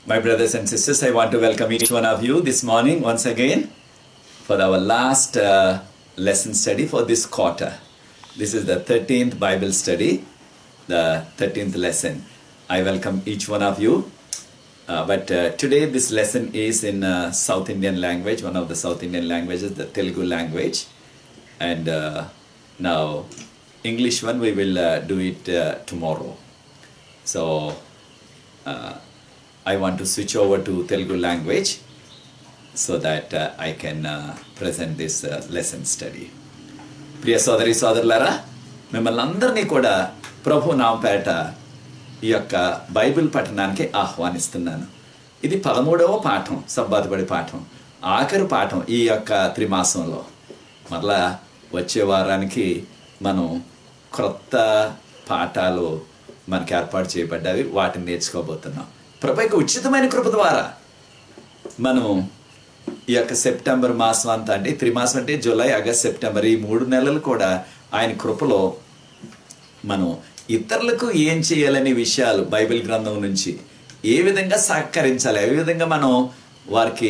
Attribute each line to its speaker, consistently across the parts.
Speaker 1: My brothers and sisters, I want to welcome each one of you this morning once again for our last uh, lesson study for this quarter. This is the 13th Bible study, the 13th lesson. I welcome each one of you. Uh, but uh, today this lesson is in uh, South Indian language, one of the South Indian languages, the Telugu language. And uh, now English one we will uh, do it uh, tomorrow. So uh, I want to switch over to Telugu language so that uh, I can uh, present this uh, lesson study. ప్రియ సోదరి సోదరులారా మిమ్మల్ని అందరినీ కూడా ప్రభు నామపేట ఈ యొక్క Bible పఠనానికి ఆహ్వానిస్తున్నాను ఇది పదమూడవ పాఠం సబ్బాతుబడి పాఠం ఆఖరి పాఠం ఈ యొక్క త్రిమాసంలో మరలా వచ్చే వారానికి మనం క్రొత్త పాఠాలు మనకి ఏర్పాటు చేయబడ్డవి వాటిని నేర్చుకోబోతున్నాం ప్రభు యొక్క ఉచితమైన కృప ద్వారా మనం ఈ యొక్క సెప్టెంబర్ మాసం అంతా అంటే త్రిమాసం అంటే జూలై ఆగస్ట్ సెప్టెంబర్ ఈ మూడు నెలలు కూడా ఆయన కృపలో మనం ఇతరులకు ఏం చేయాలనే విషయాలు బైబిల్ గ్రంథం నుంచి ఏ విధంగా సహకరించాలి ఏ విధంగా మనం వారికి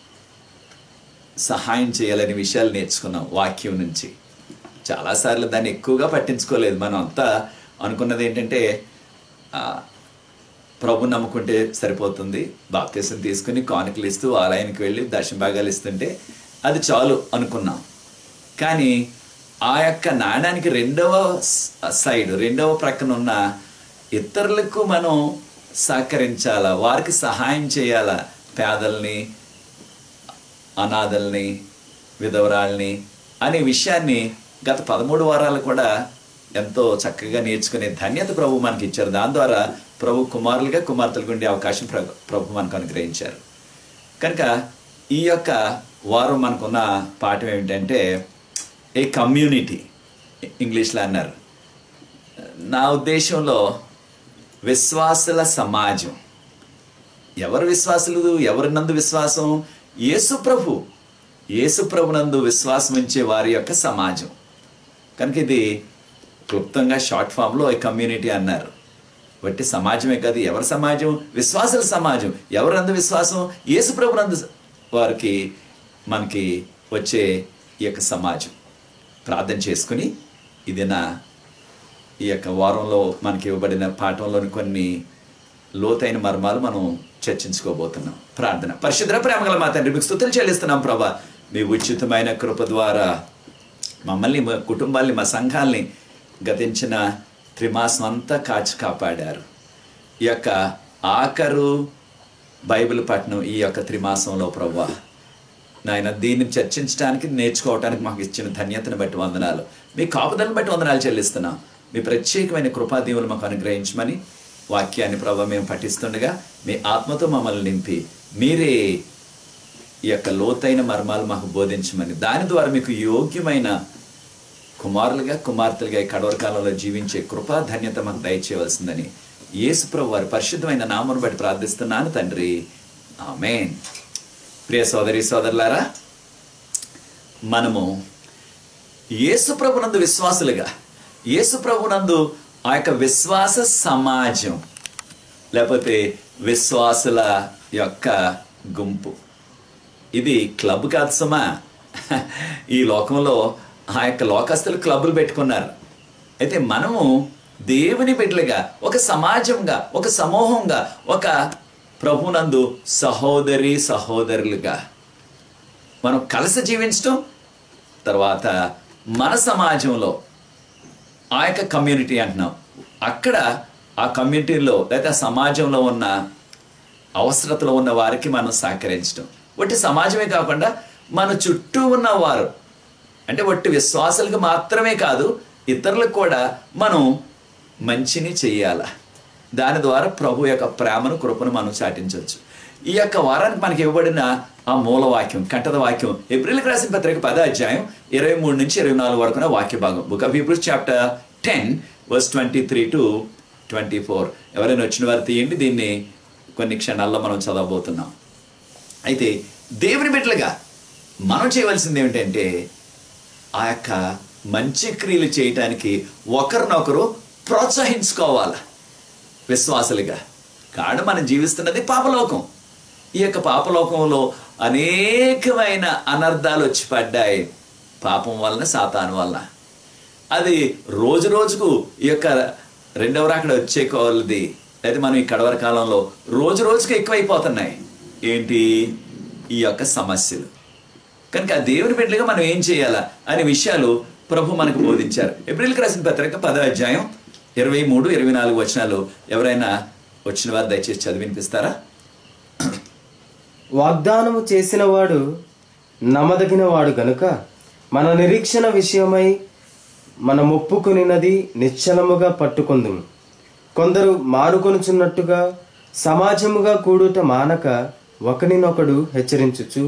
Speaker 1: సహాయం చేయాలనే విషయాలు నేర్చుకున్నాం వాక్యం నుంచి చాలాసార్లు దాన్ని ఎక్కువగా పట్టించుకోలేదు మనం అంతా అనుకున్నది ఏంటంటే ఆ, ప్రభు నమ్ముకుంటే సరిపోతుంది బాప్తీసం తీసుకుని కానుకలు ఇస్తూ ఆలయానికి వెళ్ళి దర్శన భాగాలు ఇస్తుంటే అది చాలు అనుకున్నాం కానీ ఆ యొక్క నాణానికి రెండవ స- సైడ్ రెండవ ప్రక్కన ఉన్న ఇతరులకు మనం సహకరించాలా వారికి సహాయం చేయాలా పేదల్ని అనాథల్ని విధవరాల్ని అనే విషయాన్ని గత పదమూడు వారాలు కూడా ఎంతో చక్కగా నేర్చుకునే ధన్యత ప్రభు మనకి ఇచ్చారు దాని ద్వారా ప్రభు కుమారులుగా కుమార్తెలకు ఉండే అవకాశం ప్ర- ప్రభు మనకు అనుగ్రహించారు కనుక ఈ యొక్క వారం మనకున్న పాఠం ఏమిటంటే ఏ కమ్యూనిటీ ఇంగ్లీష్లో అన్నారు నా ఉద్దేశంలో విశ్వాసుల సమాజం ఎవరు విశ్వాసులు ఎవరి నందు విశ్వాసం యేసు ప్రభు యేసు ప్రభునందు విశ్వాసం ఉంచే వారి యొక్క సమాజం కనుక ఇది క్లుప్తంగా షార్ట్ ఫామ్లో ఈ కమ్యూనిటీ అన్నారు బట్టి సమాజమే కాదు ఎవరి సమాజం విశ్వాసుల సమాజం ఎవరందు విశ్వాసం యేసు ప్రభునందు వారికి మనకి వచ్చే ఈ యొక్క సమాజం ప్రార్థన చేసుకుని ఇది నా ఈ యొక్క వారంలో మనకి ఇవ్వబడిన పాఠంలోని కొన్ని లోతైన మర్మాలు మనం చర్చించుకోబోతున్నాం ప్రార్థన పరిశుద్ర ప్రేమగల మా తండ్రి మీకు స్థుతులు చెల్లిస్తున్నాం ప్రభా మీ ఉచితమైన కృప ద్వారా మమ్మల్ని మా కుటుంబాల్ని మా సంఘాల్ని గతించిన త్రిమాసం అంతా కాచి కాపాడారు ఈ యొక్క ఆఖరు బైబిల్ పఠనం ఈ యొక్క త్రిమాసంలో ప్రభా నాయన దీన్ని చర్చించడానికి నేర్చుకోవడానికి మాకు ఇచ్చిన ధన్యతను బట్టి వందనాలు మీ కాపుదలను బట్టి వందనాలు చెల్లిస్తున్నాం మీ ప్రత్యేకమైన కృపాదీవులు మాకు అనుగ్రహించమని వాక్యాన్ని ప్రభావ మేము పఠిస్తుండగా మీ ఆత్మతో మమ్మల్ని నింపి మీరే ఈ యొక్క లోతైన మర్మాలు మాకు బోధించమని దాని ద్వారా మీకు యోగ్యమైన కుమారులుగా కుమార్తెలుగా ఈ కడవర కాలంలో జీవించే కృపా ధన్యత మాకు దయచేయవలసిందని యేసు ప్రభు వారి పరిశుద్ధమైన నామను బట్టి ప్రార్థిస్తున్నాను తండ్రి ఆమెన్ ప్రియ సోదరి సోదరులారా మనము యేసు ప్రభునందు విశ్వాసులుగా యేసు ప్రభునందు ఆ యొక్క విశ్వాస సమాజం లేకపోతే విశ్వాసుల యొక్క గుంపు ఇది క్లబ్ కాదు సుమా ఈ లోకంలో ఆ యొక్క లోకస్తులు క్లబ్బులు పెట్టుకున్నారు అయితే మనము దేవుని బిడ్డలుగా ఒక సమాజంగా ఒక సమూహంగా ఒక ప్రభునందు సహోదరి సహోదరులుగా మనం కలిసి జీవించటం తర్వాత మన సమాజంలో ఆ యొక్క కమ్యూనిటీ అంటున్నాం అక్కడ ఆ కమ్యూనిటీలో లేదా సమాజంలో ఉన్న అవసరతలో ఉన్న వారికి మనం సహకరించడం ఒట్టి సమాజమే కాకుండా మన చుట్టూ ఉన్న వారు అంటే ఒట్టి విశ్వాసాలకు మాత్రమే కాదు ఇతరులకు కూడా మనం మంచిని చెయ్యాల దాని ద్వారా ప్రభు యొక్క ప్రేమను కృపను మనం చాటించవచ్చు ఈ యొక్క వారానికి మనకి ఇవ్వబడిన ఆ మూల వాక్యం కంటద వాక్యం ఏప్రిల్కి రాసిన పత్రిక పద అధ్యాయం ఇరవై మూడు నుంచి ఇరవై నాలుగు వరకున వాక్య భాగం book of Hebrews chapter ten verse twenty three to twenty four ఎవరైనా వచ్చిన వారు తీయండి దీన్ని కొన్ని క్షణాల్లో మనం చదవబోతున్నాం అయితే దేవుని బిడ్డలుగా మనం చేయవలసింది ఏమిటంటే ఆ యొక్క మంచి క్రియలు చేయటానికి ఒకరినొకరు ప్రోత్సహించుకోవాలి విశ్వాసులుగా కాడు మనం జీవిస్తున్నది పాపలోకం ఈ యొక్క పాపలోకంలో అనేకమైన అనర్థాలు వచ్చి పడ్డాయి పాపం వలన సాతాను వలన అది రోజు రోజుకు ఈ యొక్క రెండవ రాకడ వచ్చే కొలది లేదా మనం ఈ కడవర కాలంలో రోజు రోజుకు ఎక్కువైపోతున్నాయి ఏంటి ఈ యొక్క సమస్యలు కనుక ఆ దేవుని బిడ్డలుగా మనం ఏం చేయాలా అనే విషయాలు ప్రభు మనకు బోధించారు ఏప్రిల్కి రాసిన పత్రిక పదో అధ్యాయం ఇరవై మూడు ఇరవై నాలుగు వచనాలు ఎవరైనా వచ్చిన వారు దయచేసి చదివి వినిపిస్తారా
Speaker 2: వాగ్దానము చేసినవాడు నమ్మదగినవాడు గనుక మన నిరీక్షణ విషయమై మనం ఒప్పుకొనినది నిశ్చలముగా పట్టుకుందుము కొందరు మారుకొనుచున్నట్టుగా సమాజముగా కూడుట మానక ఒకరినొకడు హెచ్చరించుచు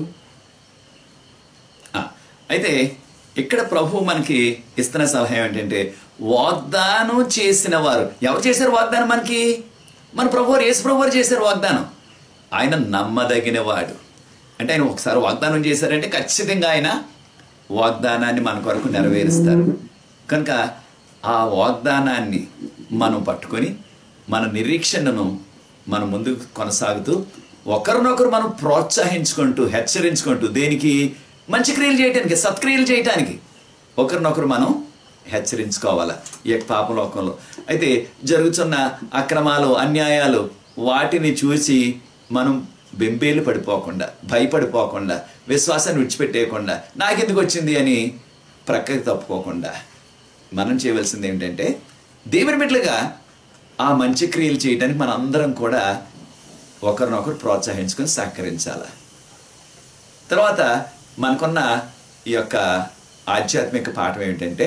Speaker 1: ఆ, అయితే ఇక్కడ ప్రభు మనకి ఇస్తున్న సలహా ఏంటంటే వాగ్దానం చేసిన వారు ఎవరు చేశారు వాగ్దానం మనకి మన ప్రభు వారు యేసు ప్రభు వారు చేశారు వాగ్దానం ఆయన నమ్మదగిన వాడు అంటే ఆయన ఒకసారి వాగ్దానం చేశారంటే ఖచ్చితంగా ఆయన వాగ్దానాన్ని మన కొరకు నెరవేరుస్తారు కనుక ఆ వాగ్దానాన్ని మనం పట్టుకొని మన నిరీక్షణను మనం ముందుకు కొనసాగుతూ ఒకరినొకరు మనం ప్రోత్సహించుకుంటూ హెచ్చరించుకుంటూ దేనికి మంచి క్రియలు చేయటానికి సత్క్రియలు చేయటానికి ఒకరినొకరు మనం హెచ్చరించుకోవాలా ఈ యొక్క పాపలోకంలో అయితే జరుగుతున్న అక్రమాలు అన్యాయాలు వాటిని చూసి మనం బెంబేలు పడిపోకుండా భయపడిపోకుండా విశ్వాసాన్ని విడిచిపెట్టేయకుండా నాకెందుకు వచ్చింది అని ప్రక్కకి తప్పుకోకుండా మనం చేయవలసింది ఏంటంటే దేవుని బిడ్డలుగా ఆ మంచి క్రియలు చేయడానికి మన అందరం కూడా ఒకరినొకరు ప్రోత్సహించుకొని సహకరించాలి తర్వాత మనకున్న ఈ యొక్క ఆధ్యాత్మిక పాఠం ఏమిటంటే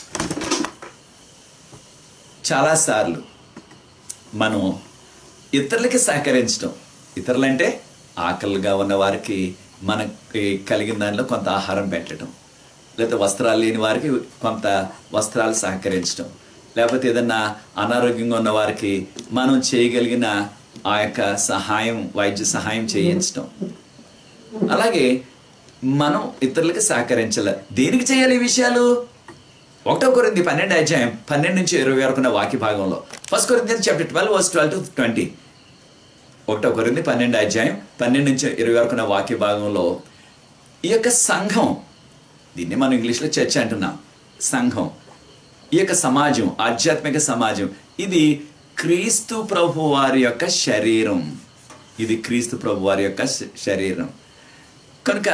Speaker 1: చాలాసార్లు మనం ఇతరులకి సహకరించడం ఇతరులంటే ఆకలిగా ఉన్న వారికి మనకి కలిగిన దానిలో కొంత ఆహారం పెట్టడం లేకపోతే వస్త్రాలు లేని వారికి కొంత వస్త్రాలు సహకరించడం లేకపోతే ఏదన్నా అనారోగ్యంగా ఉన్న వారికి మనం చేయగలిగిన ఆ యొక్క సహాయం వైద్య సహాయం చేయించడం అలాగే మనం ఇతరులకి సహకరించాలి దేనికి చేయాలి ఈ విషయాలు ఒకటో కొరింది పన్నెండు అధ్యాయం పన్నెండు నుంచి ఇరవై వరకు ఉన్న వాక్య భాగంలో first Corinthians chapter twelve verse twelve to twenty ఒకటో కొరింది పన్నెండు అధ్యాయం పన్నెండు నుంచి ఇరవై వరకు ఉన్న వాక్య భాగంలో ఈ యొక్క సంఘం దీన్ని మనం ఇంగ్లీష్లో చర్చ అంటున్నాం సంఘం ఈ యొక్క సమాజం ఆధ్యాత్మిక సమాజం ఇది క్రీస్తు ప్రభు వారి యొక్క శరీరం ఇది క్రీస్తు ప్రభు వారి యొక్క శ- శరీరం కనుక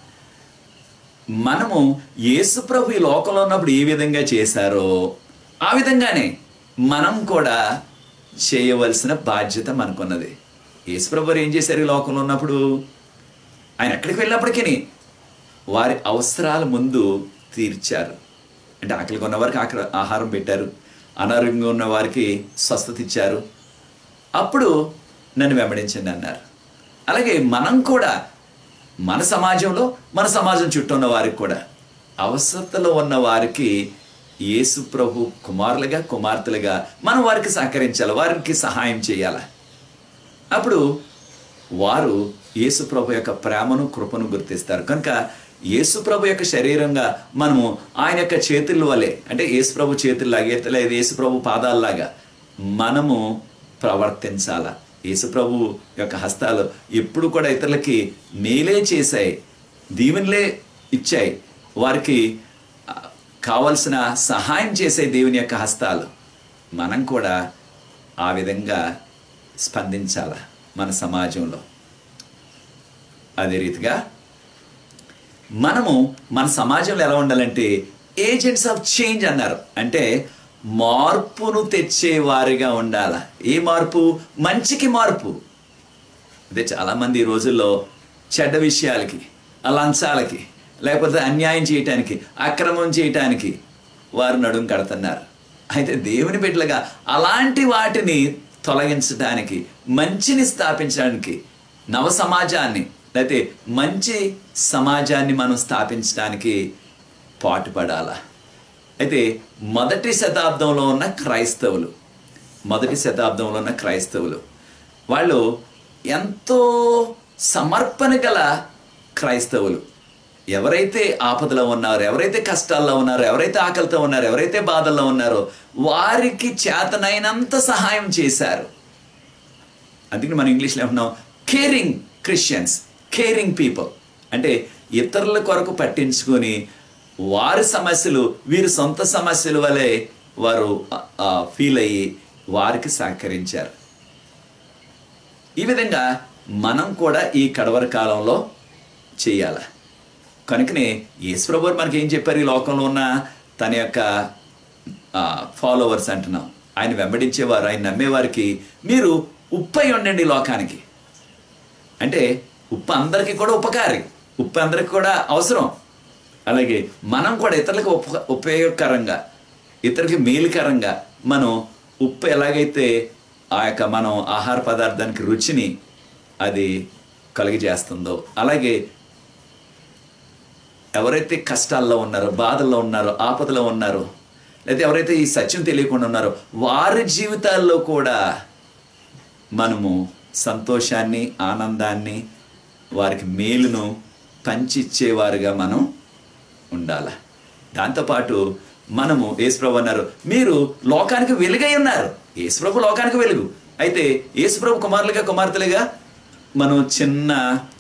Speaker 1: మనము యేసు ప్రభు ఈ లోకంలో ఉన్నప్పుడు ఏ విధంగా చేశారో ఆ విధంగానే మనం కూడా చేయవలసిన బాధ్యత మనకున్నది యేసు ప్రభు వారు ఏం చేశారు ఈ లోకంలో ఉన్నప్పుడు ఆయన ఎక్కడికి వెళ్ళినప్పటికీ వారి అవసరాల ముందు తీర్చారు అంటే ఆకలిగా ఉన్న వారికి ఆకలి ఆహారం పెట్టారు అనారోగ్యంగా ఉన్న వారికి స్వస్థత ఇచ్చారు అప్పుడు నన్ను వెంబడించండి అన్నారు అలాగే మనం కూడా మన సమాజంలో మన సమాజం చుట్టూ ఉన్న వారికి కూడా అవసరతలో ఉన్న వారికి యేసు ప్రభు కుమారులుగా కుమార్తెలుగా మనం వారికి సహకరించాలి వారికి సహాయం చేయాలి అప్పుడు వారు యేసు ప్రభు యొక్క ప్రేమను కృపను గుర్తిస్తారు కనుక యేసు ప్రభు యొక్క శరీరంగా మనము ఆయన యొక్క చేతుల వలె అంటే యేసు ప్రభు చేతుల్లాగా లేదా యేసు ప్రభు పాదాల్లాగా మనము ప్రవర్తించాల యేసు ప్రభు యొక్క హస్తాలు ఎప్పుడు కూడా ఇతరులకి మేలే చేశాయి దీవెనలే ఇచ్చాయి వారికి ఆ, కావలసిన సహాయం చేసే దేవుని యొక్క హస్తాలు మనం కూడా ఆ విధంగా స్పందించాల మన సమాజంలో అదే రీతిగా మనము మన సమాజంలో ఎలా ఉండాలంటే ఏజెంట్స్ ఆఫ్ చేంజ్ అన్నారు అంటే మార్పును తెచ్చే వారిగా ఉండాల ఏ మార్పు మంచికి మార్పు అదే చాలామంది ఈ రోజుల్లో చెడ్డ విషయాలకి లంచాలకి లేకపోతే అన్యాయం చేయటానికి అక్రమం చేయటానికి వారు నడుం కడుతున్నారు అయితే దేవుని బిడ్డలుగా అలాంటి వాటిని తొలగించడానికి మంచిని స్థాపించడానికి నవ సమాజాన్ని లేకపోతే మంచి సమాజాన్ని మనం స్థాపించడానికి పాటుపడాలా అయితే మొదటి శతాబ్దంలో ఉన్న క్రైస్తవులు మొదటి శతాబ్దంలో ఉన్న క్రైస్తవులు వాళ్ళు ఎంతో సమర్పణ గల క్రైస్తవులు ఎవరైతే ఆపదలో ఉన్నారో ఎవరైతే కష్టాల్లో ఉన్నారో ఎవరైతే ఆకలితో ఉన్నారో ఎవరైతే బాధల్లో ఉన్నారో వారికి చేతనైనంత సహాయం చేశారు అందుకని మనం ఇంగ్లీష్లో ఏమన్నాం కేరింగ్ క్రిస్టియన్స్ కేరింగ్ పీపుల్ అంటే ఇతరుల కొరకు పట్టించుకొని వారి సమస్యలు వీరి సొంత సమస్యల వలె వారు ఫీల్ అయ్యి వారికి సహకరించారు ఈ విధంగా మనం కూడా ఈ కడవరి కాలంలో చేయాల కనుకనే ఈశ్వరబాబు మనకి ఏం చెప్పారు ఈ లోకంలో ఉన్న తన యొక్క ఫాలోవర్స్ అంటున్నాం ఆయన వెంబడించేవారు ఆయన నమ్మేవారికి మీరు ఉప్పై ఉండండి లోకానికి అంటే ఉప్పు అందరికీ కూడా ఉపకారి ఉప్పు అందరికి కూడా అవసరం అలాగే మనం కూడా ఇతరులకు ఉప ఉపయోగకరంగా ఇతరులకి మేలుకరంగా మనం ఉప్పు ఎలాగైతే ఆ యొక్క మనం ఆహార పదార్థానికి రుచిని అది కలిగజేస్తుందో అలాగే ఎవరైతే కష్టాల్లో ఉన్నారో బాధల్లో ఉన్నారో ఆపదలో ఉన్నారో లేదా ఎవరైతే ఈ సత్యం తెలియకుండా ఉన్నారో వారి జీవితాల్లో కూడా మనము సంతోషాన్ని ఆనందాన్ని వారికి మేలును పంచిచ్చేవారుగా మనం ఉండాల దాంతోపాటు మనము యేసుప్రభు అన్నారు మీరు లోకానికి వెలుగై ఉన్నారు యేసుప్రభు లోకానికి వెలుగు అయితే యేసుప్రభు కుమారులుగా కుమార్తెలుగా మనం చిన్న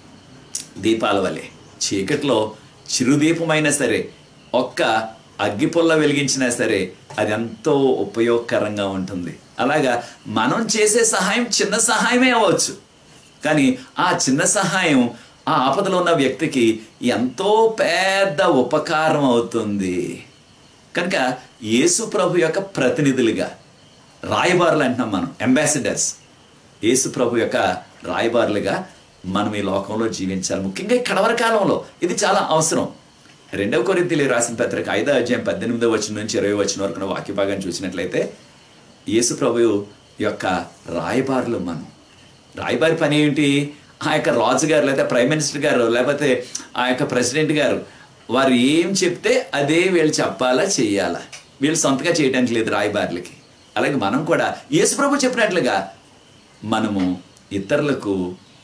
Speaker 1: దీపాల వలె చీకట్లో చిరుదీపమైనా సరే ఒక్క అగ్గిపుల్ల వెలిగించినా సరే అది ఎంతో ఉపయోగకరంగా ఉంటుంది అలాగా మనం చేసే సహాయం చిన్న సహాయమే అవ్వచ్చు కానీ ఆ చిన్న సహాయం ఆ ఆపదలో ఉన్న వ్యక్తికి ఎంతో పెద్ద ఉపకారం అవుతుంది కనుక యేసు ప్రభు యొక్క ప్రతినిధులుగా రాయబారులు అంటున్నాం మనం అంబాసిడర్స్ యేసు ప్రభు యొక్క రాయబారులుగా మనం ఈ లోకంలో జీవించాలి ముఖ్యంగా ఈ కడవర కాలంలో ఇది చాలా అవసరం రెండవ కొరింతలు రాసిన పత్రిక ఐదో అధ్యాయం పద్దెనిమిదో వచ్చిన నుంచి ఇరవై వచ్చిన వరకు వాక్య భాగం చూసినట్లయితే యేసు ప్రభు యొక్క రాయబారులు మనం రాయబారి పని ఏంటి ఆ యొక్క రాజు గారు లేకపోతే ప్రైమ్ మినిస్టర్ గారు లేకపోతే ఆ యొక్క ప్రెసిడెంట్ గారు వారు ఏం చెప్తే అదే వీళ్ళు చెప్పాలా చెయ్యాలా వీళ్ళు సొంతగా చేయడానికి లేదు రాయబారులకి అలాగే మనం కూడా యేసు ప్రభు చెప్పినట్లుగా మనము ఇతరులకు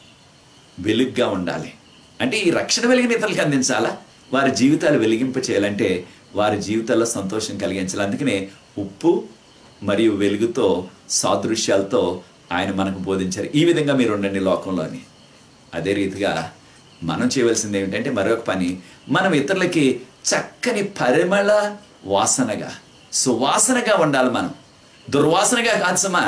Speaker 1: వెలుగ్గా ఉండాలి అంటే ఈ రక్షణ వెలిగిన ఇతరులకు అందించాలా వారి జీవితాలు వెలిగింప చేయాలంటే వారి జీవితాల్లో సంతోషం కలిగించాలి అందుకనే ఉప్పు మరియు వెలుగుతో సాదృశ్యాలతో ఆయన మనకు బోధించారు ఈ విధంగా మీరు ఉండండి లోకంలోని అదే రీతిగా మనం చేయవలసింది ఏమిటంటే మరొక పని మనం ఇతరులకి చక్కని పరిమళ వాసనగా సువాసనగా ఉండాలి మనం దుర్వాసనగా కాదు సుమా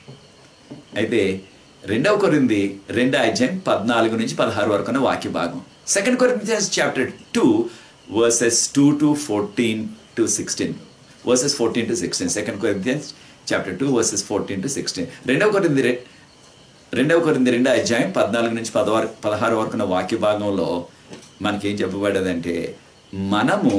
Speaker 1: అయితే రెండవ కొరింది రెండో అధ్యాయం పద్నాలుగు నుంచి పదహారు వరకు ఉన్న వాక్య భాగం second Corinthians chapter two verses two to fourteen to sixteen verses fourteen to sixteen second Corinthians chapter two verses fourteen to sixteen రెండవ కొరింది రె- రెండవ కొరింది రెండో అధ్యాయం పద్నాలుగు నుంచి పదహారు పదహారు వరకు ఉన్న వాక్య భాగంలో మనకేం చెప్పబడదంటే మనము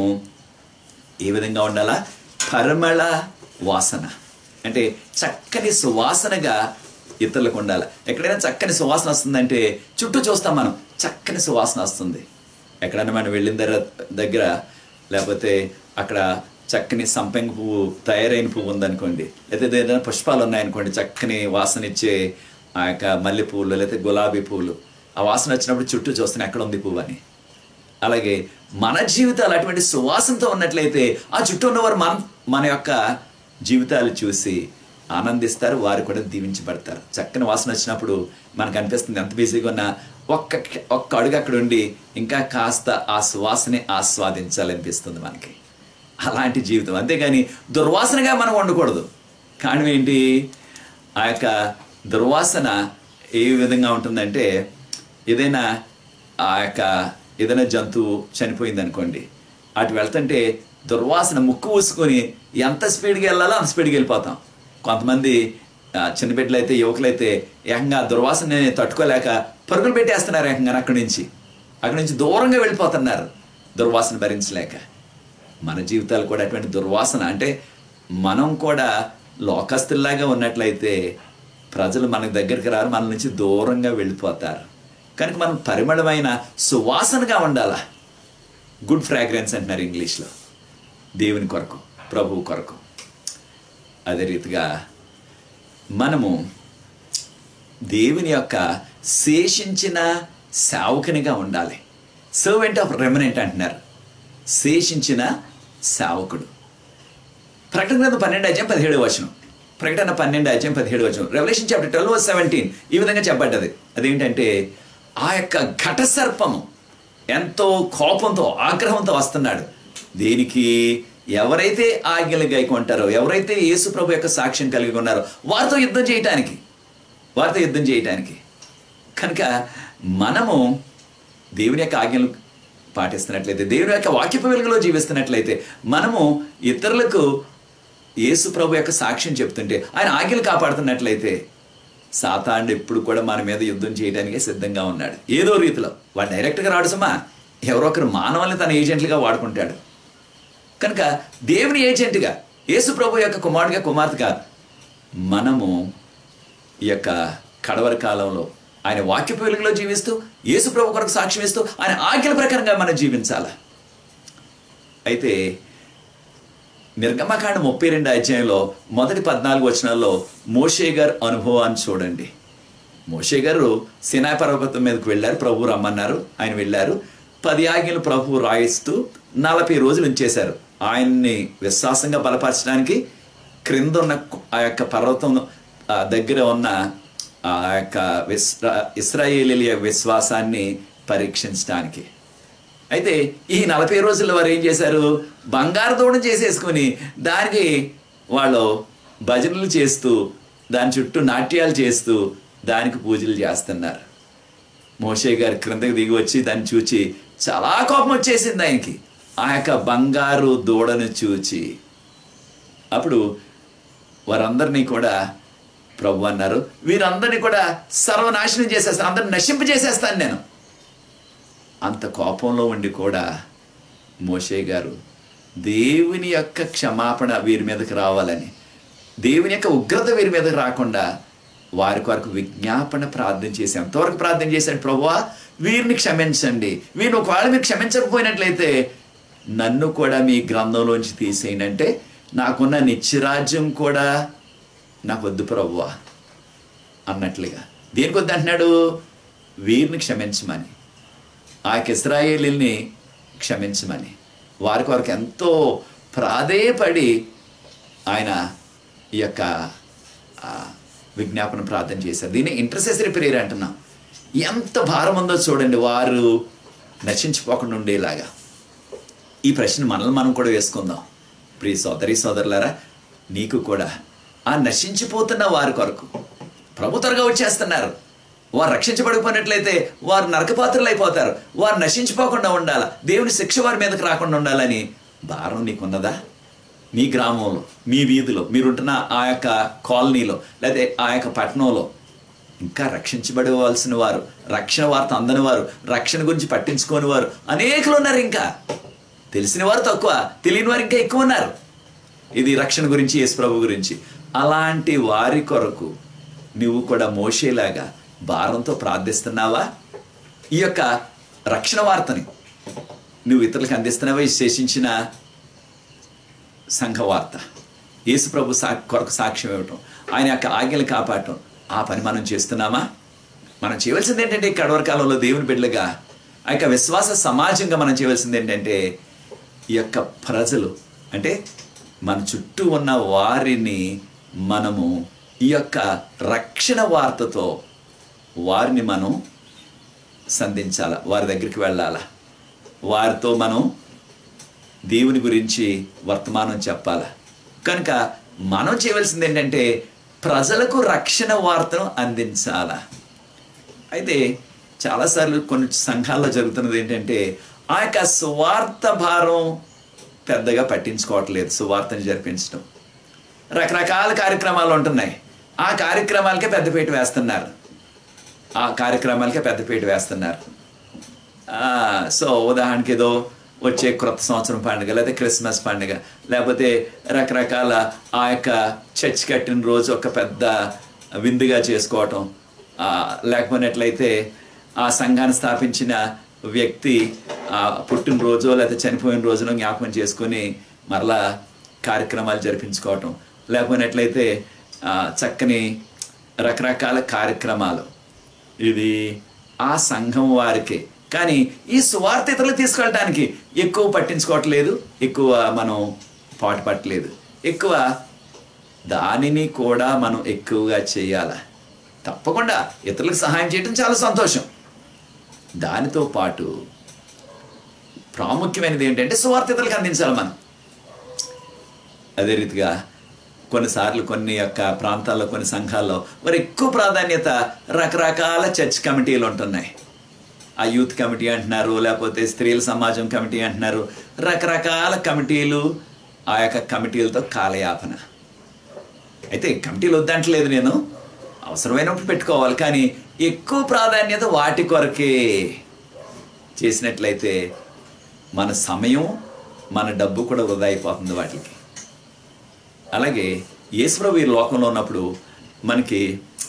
Speaker 1: ఏ విధంగా ఉండాలా పరిమళ వాసన అంటే చక్కని సువాసనగా ఇతరులకు ఉండాలి ఎక్కడైనా చక్కని సువాసన వస్తుందంటే చుట్టూ చూస్తాం మనం చక్కని సువాసన వస్తుంది ఎక్కడైనా మనం వెళ్ళిన దగ్గర దగ్గర లేకపోతే అక్కడ చక్కని సంపెంగ పువ్వు తయారైన పువ్వు ఉందనుకోండి లేకపోతే ఏదైనా పుష్పాలు ఉన్నాయనుకోండి చక్కని వాసన ఇచ్చే ఆ యొక్క మల్లె పువ్వులు లేకపోతే గులాబీ పువ్వులు ఆ వాసన వచ్చినప్పుడు చుట్టూ చూస్తాను ఎక్కడ ఉంది పువ్వు అని అలాగే మన జీవితాలు అటువంటి సువాసనతో ఉన్నట్లయితే ఆ చుట్టూ ఉన్నవారు మన మన యొక్క జీవితాలు చూసి ఆనందిస్తారు వారు కూడా దీవించబడతారు చక్కని వాసన వచ్చినప్పుడు మనకు అనిపిస్తుంది ఎంత బిజీగా ఉన్నా ఒక్క ఒక్క అడుగు అక్కడ ఉండి ఇంకా కాస్త ఆ సువాసనే ఆస్వాదించాలనిపిస్తుంది మనకి అలాంటి జీవితం అంతేగాని దుర్వాసనగా మనం ఉండకూడదు కారణం ఏంటి ఆ యొక్క దుర్వాసన ఏ విధంగా ఉంటుందంటే ఏదైనా ఆ యొక్క ఏదైనా జంతువు చనిపోయింది అనుకోండి అటు వెళ్తుంటే దుర్వాసన ముక్కు ఊసుకొని ఎంత స్పీడ్గా వెళ్ళాలో అంత స్పీడ్గా వెళ్ళిపోతాం కొంతమంది ఆ, చిన్న బిడ్డలు అయితే యువకులైతే ఏకంగా ఆ దుర్వాసన తట్టుకోలేక పరుగులు పెట్టేస్తున్నారు ఏకంగా అక్కడి నుంచి అక్కడి నుంచి దూరంగా వెళ్ళిపోతున్నారు దుర్వాసన భరించలేక మన జీవితాలు కూడా అటువంటి దుర్వాసన అంటే మనం కూడా లోకస్తుల్లాగా ఉన్నట్లయితే ప్రజలు మన దగ్గరికి రారు మన నుంచి దూరంగా వెళ్ళిపోతారు కనుక మనం పరిమళమైన సువాసనగా ఉండాలా గుడ్ ఫ్రాగ్రెన్స్ అంటున్నారు ఇంగ్లీష్లో దేవుని కొరకు ప్రభువు కొరకు అదే రీతిగా మనము దేవుని యొక్క శేషించిన సేవకునిగా ఉండాలి సర్వెంట్ ఆఫ్ రెమనెంట్ అంటున్నారు శేషించిన సేవకుడు ప్రకటన గ్రంథం పన్నెండు అధ్యాయం పదిహేడు వచనం ప్రకటన పన్నెండు అధ్యాయం పదిహేడు వచ్చిన రెవల్యూషన్ చాప్టర్ ట్వెల్వ్ సెవెంటీన్ ఈ విధంగా చెప్పబడ్డది అదేంటంటే ఆ యొక్క ఘట సర్పము ఎంతో కోపంతో ఆగ్రహంతో వస్తున్నాడు దేనికి ఎవరైతే ఆజ్ఞలు గైకొంటారో ఎవరైతే యేసు ప్రభు యొక్క సాక్ష్యం కలిగి ఉన్నారో వారితో యుద్ధం చేయటానికి వారితో యుద్ధం చేయటానికి కనుక మనము దేవుని యొక్క ఆజ్ఞలు పాటిస్తున్నట్లయితే దేవుని యొక్క వాక్యపు వెలుగులో జీవిస్తున్నట్లయితే మనము ఇతరులకు యేసు ప్రభు యొక్క సాక్ష్యం చెప్తుంటే ఆయన ఆజ్ఞలు కాపాడుతున్నట్లయితే సాతాండు ఎప్పుడు కూడా మన మీద యుద్ధం చేయడానికే సిద్ధంగా ఉన్నాడు ఏదో రీతిలో వాడు డైరెక్ట్గా రాడు సుమా ఎవరో ఒకరు మానవుల్ని తన ఏజెంట్లుగా వాడుకుంటాడు కనుక దేవుని ఏజెంట్గా యేసు ప్రభు యొక్క కుమారుడిగా కుమార్తెగా మనము ఈ యొక్క కడవరి కాలంలో ఆయన వాక్యపు వెలుగులో జీవిస్తూ యేసు ప్రభు కొరకు సాక్ష్యం ఇస్తూ ఆయన ఆజ్ఞల ప్రకారంగా మనం జీవించాలి అయితే నిర్గమకాండ ముప్పై రెండు అధ్యాయంలో మొదటి పద్నాలుగు వచనాల్లో మోషే గారు అనుభవాన్ని చూడండి మోషే గారు సినాయి పర్వతం మీదకు వెళ్ళారు ప్రభు రమ్మన్నారు ఆయన వెళ్ళారు పది ఆజ్ఞలు ప్రభు రాయిస్తూ నలభై రోజులు ఉంచేశారు ఆయన్ని విశ్వాసంగా బలపరచడానికి క్రింద ఉన్న ఆ యొక్క పర్వతం ఆ దగ్గర ఉన్న ఆ యొక్క విశ్రా ఇస్రాయేలీల విశ్వాసాన్ని పరీక్షించడానికి అయితే ఈ నలభై రోజుల్లో వారు ఏం చేశారు బంగారు దూడం చేసేసుకొని దానికి వాళ్ళు భజనలు చేస్తూ దాని చుట్టూ నాట్యాలు చేస్తూ దానికి పూజలు చేస్తున్నారు మోషే గారు క్రిందకి దిగి వచ్చి దాన్ని చూచి చాలా కోపం వచ్చేసింది ఆయనకి ఆ యొక్క బంగారు దూడను చూచి అప్పుడు వారందరినీ కూడా ప్రభు అన్నారు వీరందరినీ కూడా సర్వనాశనం చేసేస్తాను అందరిని నశింప చేసేస్తాను నేను అంత కోపంలో ఉండి కూడా మోషే గారు దేవుని యొక్క క్షమాపణ వీరి మీదకి రావాలని దేవుని యొక్క ఉగ్రత వీరి మీదకి రాకుండా వారి కొరకు విజ్ఞాపన ప్రార్థన చేసి ఎంతవరకు ప్రార్థన చేశాడు ప్రభువా వీరిని క్షమించండి వీరిని ఒకవేళ మీరు క్షమించకపోయినట్లయితే నన్ను కూడా మీ గ్రంథంలోంచి తీసేయండి అంటే నాకున్న నిత్యరాజ్యం కూడా నాకు వద్దు ప్రభువా అన్నట్లుగా దేనికి వద్దు అంటున్నాడు వీరిని క్షమించమని ఆ యొక్క ఇస్రాయేలీల్ని క్షమించమని వారి కొరకు ఎంతో ప్రాధేయపడి ఆయన ఈ యొక్క ఆ, విజ్ఞాపన ప్రార్థన చేశారు దీన్ని ఇంటర్సెసరీ ప్రేయర్ అంటున్నాం ఎంత భారం ఉందో చూడండి వారు నశించిపోకుండా ఉండేలాగా ఈ ప్రశ్న మనల్ని మనం కూడా వేసుకుందాం ప్రియ సోదరి సోదరులారా నీకు కూడా ఆ నశించిపోతున్న వారి కొరకు ప్రభు త్వరగా వచ్చేస్తున్నారు వారు రక్షించబడిపోయినట్లయితే వారు నరకపాత్రలు అయిపోతారు వారు నశించిపోకుండా ఉండాలి దేవుని శిక్ష వారి మీదకి రాకుండా ఉండాలని భారం నీకున్నదా మీ గ్రామంలో మీ వీధిలో మీరుంటున్న ఆ యొక్క కాలనీలో లేదా ఆ యొక్క పట్టణంలో ఇంకా రక్షించబడవలసిన వారు రక్షణ వార్త అందని వారు రక్షణ గురించి పట్టించుకోని వారు అనేకులు ఉన్నారు ఇంకా తెలిసిన వారు తక్కువ తెలియని వారు ఇంకా ఎక్కువ ఉన్నారు ఇది రక్షణ గురించి యేసు ప్రభు గురించి అలాంటి వారి కొరకు నువ్వు కూడా మోసేలాగా భారంతో ప్రార్థిస్తున్నావా ఈ యొక్క రక్షణ వార్తని నువ్వు ఇతరులకు అందిస్తున్నావా ఈ శేషించిన సంఘవార్త యేసు ప్రభు సా కొరకు సాక్ష్యం ఇవ్వటం ఆయన యొక్క ఆజ్ఞలు కాపాడటం ఆ పని మనం చేస్తున్నామా మనం చేయవలసింది ఏంటంటే ఈ కడవర కాలంలో దేవుని బిడ్డలుగా ఆ యొక్క విశ్వాస సమాజంగా మనం చేయవలసింది ఏంటంటే ఈ యొక్క ప్రజలు అంటే మన చుట్టూ ఉన్న వారిని మనము ఈ యొక్క రక్షణ వార్తతో వారిని మనం సంధించాల వారి దగ్గరికి వెళ్ళాలా వారితో మనం దేవుని గురించి వర్తమానం చెప్పాలి కనుక మనం చేయవలసింది ఏంటంటే ప్రజలకు రక్షణ వార్తను అందించాల అయితే చాలాసార్లు కొన్ని సంఘాల్లో జరుగుతున్నది ఏంటంటే ఆ యొక్క సువార్త భారం పెద్దగా పట్టించుకోవట్లేదు సువార్తను జరిపించడం రకరకాల కార్యక్రమాలు ఉంటున్నాయి ఆ కార్యక్రమాలకే పెద్దపీట వేస్తున్నారు ఆ కార్యక్రమాలకే పెద్దపీట వేస్తున్నారు ఆ, సో ఉదాహరణకి ఏదో వచ్చే క్రొత్త సంవత్సరం పండుగ లేదా క్రిస్మస్ పండుగ లేకపోతే రకరకాల ఆ యొక్క చర్చ్ కట్టిన రోజు ఒక పెద్ద విందుగా చేసుకోవటం ఆ, లేకపోయినట్లయితే ఆ సంఘాన్ని స్థాపించిన వ్యక్తి ఆ పుట్టినరోజు లేదా చనిపోయిన రోజున జ్ఞాపకం చేసుకొని మరలా కార్యక్రమాలు జరిపించుకోవటం లేకపోయినట్లయితే ఆ, చక్కని రకరకాల కార్యక్రమాలు ఇది ఆ సంఘం వారికి కానీ ఈ సువార్త ఇతరులు తీసుకెళ్ళటానికి ఎక్కువ పట్టించుకోవట్లేదు ఎక్కువ మనం పాటు పట్టలేదు ఎక్కువ దానిని కూడా మనం ఎక్కువగా చేయాలి తప్పకుండా ఇతరులకు సహాయం చేయడం చాలా సంతోషం దానితో పాటు ప్రాముఖ్యమైనది ఏంటంటే సువార్త ఇతరులకు అందించాలి మనం అదే రీతిగా కొన్నిసార్లు కొన్ని యొక్క ప్రాంతాల్లో కొన్ని సంఘాల్లో మరి ఎక్కువ ప్రాధాన్యత రకరకాల చర్చ్ కమిటీలు ఉంటున్నాయి ఆ యూత్ కమిటీ అంటున్నారు లేకపోతే స్త్రీల సమాజం కమిటీ అంటున్నారు రకరకాల కమిటీలు ఆ యొక్క కమిటీలతో కాలయాపన అయితే కమిటీలు వద్దంటలేదు నేను అవసరమైనప్పుడు పెట్టుకోవాలి కానీ ఎక్కువ ప్రాధాన్యత వాటి కొరకే చేసినట్లయితే మన సమయం మన డబ్బు కూడా వృధా అయిపోతుంది వాటికి అలాగే యేసుప్రభు ఈ లోకంలో ఉన్నప్పుడు మనకి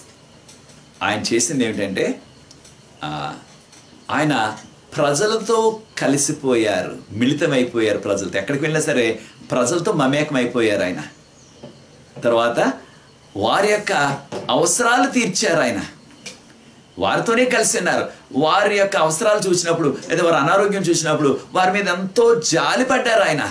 Speaker 1: ఆయన చేసింది ఏమిటంటే ఆ, ఆయన ప్రజలతో కలిసిపోయారు మిళితమైపోయారు ప్రజలతో ఎక్కడికి వెళ్ళినా సరే ప్రజలతో మమేకమైపోయారు ఆయన తర్వాత వారి యొక్క అవసరాలు తీర్చారు ఆయన వారితోనే కలిసి ఉన్నారు వారి యొక్క అవసరాలు చూసినప్పుడు లేదా వారి అనారోగ్యం చూసినప్పుడు వారి మీద ఎంతో జాలి పడ్డారు ఆయన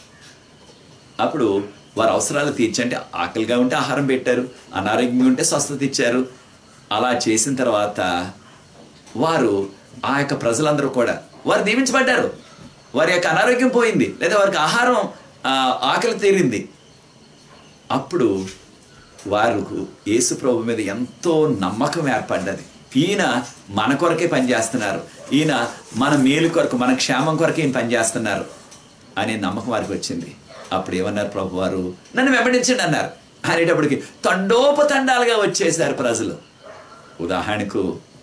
Speaker 1: అప్పుడు వారి అవసరాలు తీర్చంటే ఆకలిగా ఉంటే ఆహారం పెట్టారు అనారోగ్యంగా ఉంటే స్వస్థత ఇచ్చారు అలా చేసిన తర్వాత వారు ఆ యొక్క ప్రజలందరూ కూడా వారు దీవించబడ్డారు వారి యొక్క అనారోగ్యం పోయింది లేదా వారికి ఆహారం ఆ, ఆకలి తీరింది అప్పుడు వారు యేసు ప్రభు మీద ఎంతో నమ్మకం ఏర్పడ్డది ఈయన మన కొరకే పనిచేస్తున్నారు ఈయన మన మేలు కొరకు మన క్షేమం కొరకే ఈయన పనిచేస్తున్నారు అనే నమ్మకం వారికి వచ్చింది అప్పుడు ఏమన్నారు ప్రభు వారు నన్ను వెంబడించండి అన్నారు అనేటప్పటికి తండోపతండాలుగా వచ్చేసారు ప్రజలు ఉదాహరణకు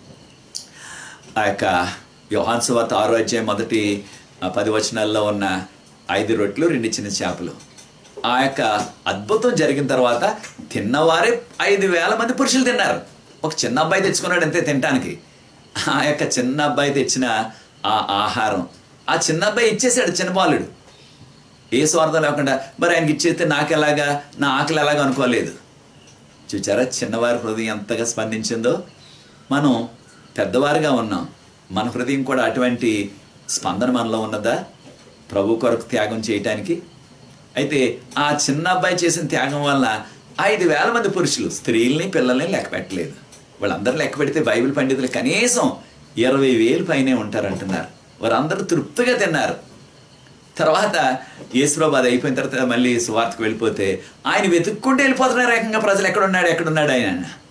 Speaker 1: ఆ యొక్క యోహాన్ సువార్త ఆరో అధ్యాయం మొదటి ఆ, పది వచనాల్లో ఉన్న ఐదు రొట్లు రెండు చిన్న చేపలు ఆ యొక్క అద్భుతం జరిగిన తర్వాత తిన్నవారే ఐదు వేల మంది పురుషులు తిన్నారు ఒక చిన్న అబ్బాయి తెచ్చుకున్నాడు అంతే తినటానికి ఆ యొక్క చిన్న అబ్బాయి తెచ్చిన ఆ ఆహారం ఆ చిన్న అబ్బాయి ఇచ్చేసాడు చిన్న బాలుడు ఏ స్వార్థం లేకుండా మరి ఆయనకి ఇచ్చేస్తే నాకెలాగా నా ఆకలి ఎలాగా అనుకోలేదు చూచారా చిన్నవారి హృదయం ఎంతగా స్పందించిందో మనం పెద్దవారుగా ఉన్నాం మన హృదయం కూడా అటువంటి స్పందన మనలో ఉన్నదా ప్రభు కొరకు త్యాగం చేయటానికి అయితే ఆ చిన్న అబ్బాయి చేసిన త్యాగం వల్ల ఐదు వేల మంది పురుషులు స్త్రీల్ని పిల్లల్ని లెక్క పెట్టలేదు వాళ్ళందరూ లెక్క పెడితే బైబిల్ పండితులు కనీసం ఇరవై వేలు పైనే ఉంటారంటున్నారు వారందరూ తృప్తిగా తిన్నారు తర్వాత యేసుప్రభు అది అయిపోయిన తర్వాత మళ్ళీ సువార్తకు వెళ్ళిపోతే ఆయన వెతుక్కుంటూ వెళ్ళిపోతున్నారు ఏకంగా ప్రజలు ఎక్కడున్నాడు ఎక్కడున్నాడు ఆయన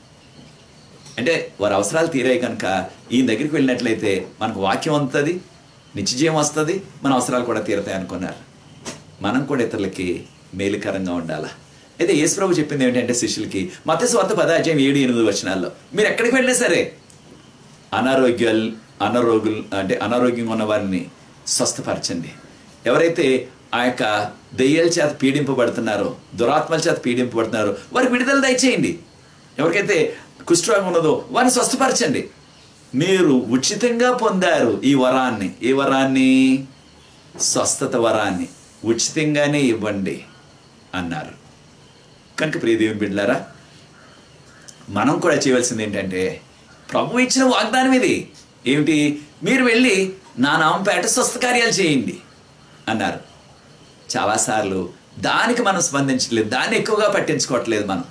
Speaker 1: అంటే వారి అవసరాలు తీరాయి కనుక ఈయన దగ్గరికి వెళ్ళినట్లయితే మనకు వాక్యం వస్తుంది నిత్యజీవం వస్తుంది మన అవసరాలు కూడా తీరుతాయి అనుకున్నారు మనం కూడా ఇతరులకి మేలుకరంగా ఉండాలా అయితే యేసుప్రభు చెప్పింది ఏంటంటే శిష్యులకి మత స్వార్థ పదాధ్యాయం ఏడు ఎనిమిది వచనాల్లో మీరు ఎక్కడికి వెళ్ళినా సరే అనారోగ్యాలు అనారోగ్యులు అంటే అనారోగ్యంగా ఉన్న వారిని స్వస్థపరచండి ఎవరైతే ఆ యొక్క దెయ్యాల చేత పీడింపబడుతున్నారో దురాత్మల చేత పీడింపబడుతున్నారో వారికి విడుదల దయచేయండి ఎవరికైతే కుష్ఠరోగం ఉన్నదో వారిని స్వస్థపరచండి మీరు ఉచితంగా పొందారు ఈ వరాన్ని ఈ వరాన్ని స్వస్థత వరాన్ని ఉచితంగానే ఇవ్వండి అన్నారు కనుక ప్రియదేవి బిడ్లారా మనం కూడా చేయవలసింది ఏంటంటే ప్రభు ఇచ్చిన వాగ్దానం ఇది ఏమిటి మీరు వెళ్ళి నా నామంపేట స్వస్థ కార్యాలు చేయండి అన్నారు చాలాసార్లు దానికి మనం స్పందించట్లేదు దాన్ని ఎక్కువగా పట్టించుకోవట్లేదు మనం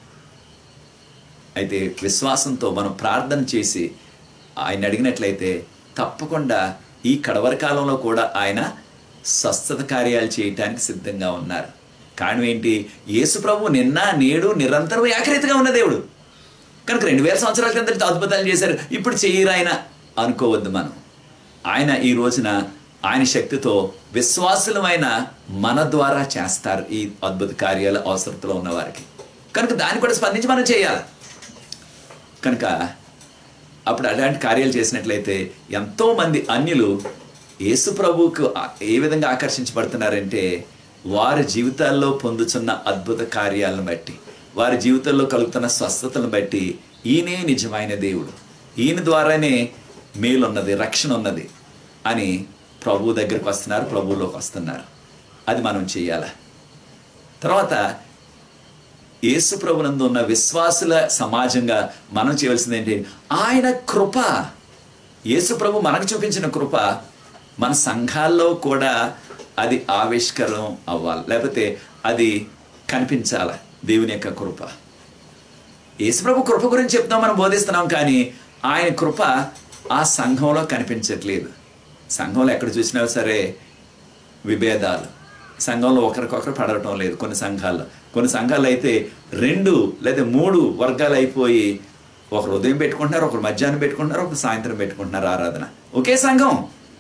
Speaker 1: అయితే విశ్వాసంతో మనం ప్రార్థన చేసి ఆయన అడిగినట్లయితే తప్పకుండా ఈ కడవరి కాలంలో కూడా ఆయన స్వస్థత కార్యాలు చేయటానికి సిద్ధంగా ఉన్నారు కారణం ఏంటి యేసు ప్రభు నిన్న నేడు నిరంతరం ఏకరీతిగా ఉన్న దేవుడు కనుక రెండు వేల సంవత్సరాల కింద అద్భుతాలు చేశారు ఇప్పుడు చేయరు ఆయన అనుకోవద్దు మనం ఆయన ఈ రోజున ఆయన శక్తితో విశ్వాసులమైన మన ద్వారా చేస్తారు ఈ అద్భుత కార్యాలు అవసరతలో ఉన్న వారికి కనుక దాన్ని కూడా స్పందించి మనం చేయాలి కనుక అప్పుడు అలాంటి కార్యాలు చేసినట్లయితే ఎంతో మంది అన్యులు యేసు ప్రభువుకు ఆ- ఏ విధంగా ఆకర్షించబడుతున్నారంటే వారి జీవితాల్లో పొందుతున్న అద్భుత కార్యాలను బట్టి వారి జీవితంలో కలుగుతున్న స్వస్థతలను బట్టి ఈయనే నిజమైన దేవుడు ఈయన ద్వారానే మేలున్నది రక్షణ ఉన్నది అని ప్రభు దగ్గరికి వస్తున్నారు ప్రభువులోకి వస్తున్నారు అది మనం చేయాలి తర్వాత యేసు ప్రభునందు ఉన్న విశ్వాసుల సమాజంగా మనం చేయవలసింది ఏంటి ఆయన కృప యేసు ప్రభు మనకు చూపించిన కృప మన సంఘాల్లో కూడా అది ఆవిష్కరణం అవ్వాలి లేకపోతే అది కనిపించాలి దేవుని యొక్క కృప యేసుప్రభు కృప గురించి చెప్తాం మనం బోధిస్తున్నాం కానీ ఆయన కృప ఆ సంఘంలో కనిపించట్లేదు సంఘంలో ఎక్కడ చూసినా సరే విభేదాలు సంఘంలో ఒకరికొకరు పడటం లేదు కొన్ని సంఘాల్లో కొన్ని సంఘాలు అయితే రెండు లేదా మూడు వర్గాలు అయిపోయి ఒకరు ఉదయం పెట్టుకుంటున్నారు ఒకరు మధ్యాహ్నం పెట్టుకుంటున్నారు ఒకరు సాయంత్రం పెట్టుకుంటున్నారు ఆరాధన ఒకే సంఘం